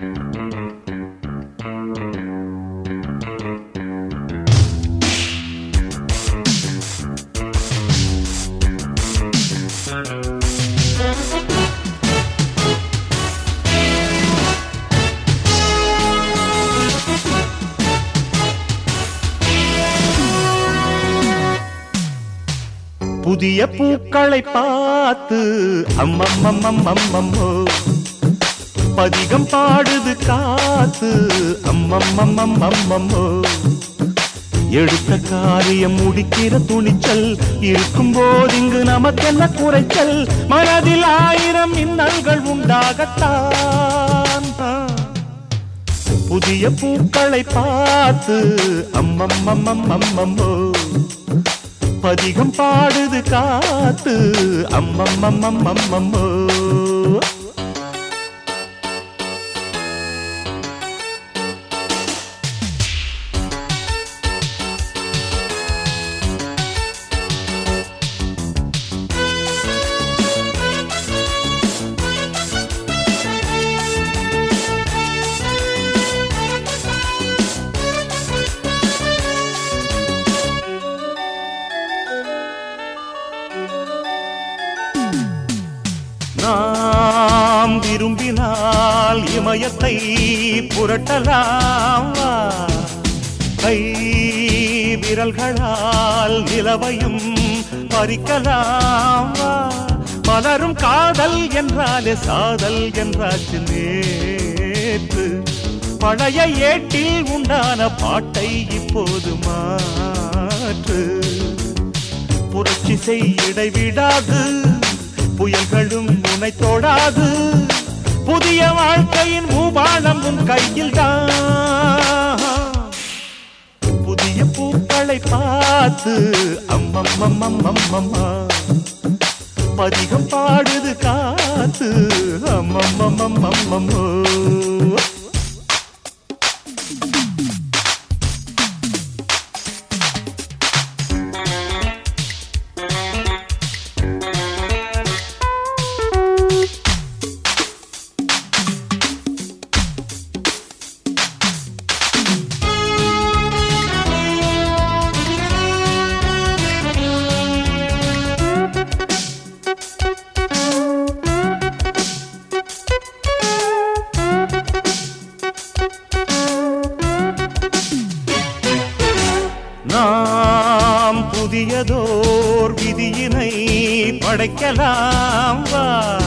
புதிய பூக்களை பார்த்து அம்மம்மம்மம்மம்மோ பதிகம் பாடுது காத்து அம்மம்மம்மம்மம்மோ எடுத்த காரியம் முடிக்கிற துணிச்சல் இருக்கும் போது இங்கு நமக்கென்ன குறைச்சல் மனதில் ஆயிரம் இன்னல்கள் உண்டாகத்தான் புதிய பூக்களை பார்த்து அம்மம்மம்மம்மம்மோ பதிகம் பாடுது காத்து அம்மம்மம்மம்மம்மோ நாம் விரும்பினால் இமயத்தை புரட்டலாம் வா. கை விரல்களால் நிலவையும் பறிக்கலாம் வா. மலரும் காதல் என்றாலே சாதல் என்றாச்சு நேற்று பழைய ஏட்டில் உண்டான பாட்டை இப்போது மாற்று புரட்சி செய் இடைவிடாது புயல்களும் உன்னை தொடாது புதிய வாழ்க்கையின் மூபாலம் உன் கையில் புதிய பூக்களை பார்த்து அம்மம்மம்மம்மம்மா பதிகம் பாடுது காத்து அம்மம்மம்மம்மம்மோ நாம் புதியதோர் விதியினை படைக்கலாம் வா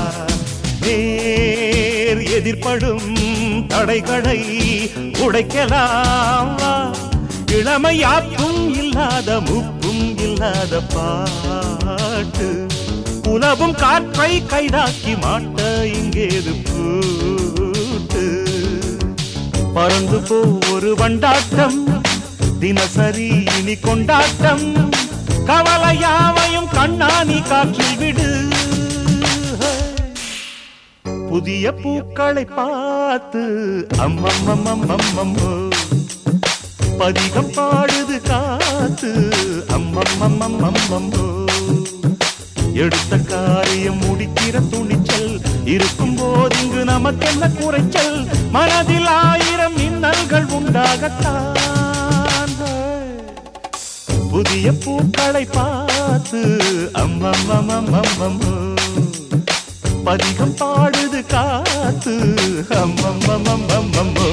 நேர் எதிர்ப்படும் தடைகளை உடைக்கலாம் வா இளமை யாப்பும் இல்லாத முப்பும் இல்லாத பாட்டு உலவும் காற்றை கைதாக்கி மாட்ட இங்கேது பூட்டு பறந்து போ ஒரு வண்டாட்டம் தினசரி இனி கொண்டாட்டம் கவலையாவையும் கண்ணாணி காற்றில் விடு புதிய பூக்களை பார்த்து அம்மம்மம்மம்மம்மோ பதிகம் பாடுது காத்து அம்மம்மம்மம்மம்மோ எடுத்த காரியம் முடிக்கிற துணிச்சல் இருக்கும் போது இங்கு நமக்கென்ன குறைச்சல் மனதில் ஆயிரம் இன்னல்கள் உண்டாகத்தான் புதிய பூக்களை பார்த்து அம்மம்மம்மம்மம்மோ பதிகம் பாடுது காத்து அம்மம்மம்மம்மம்மோ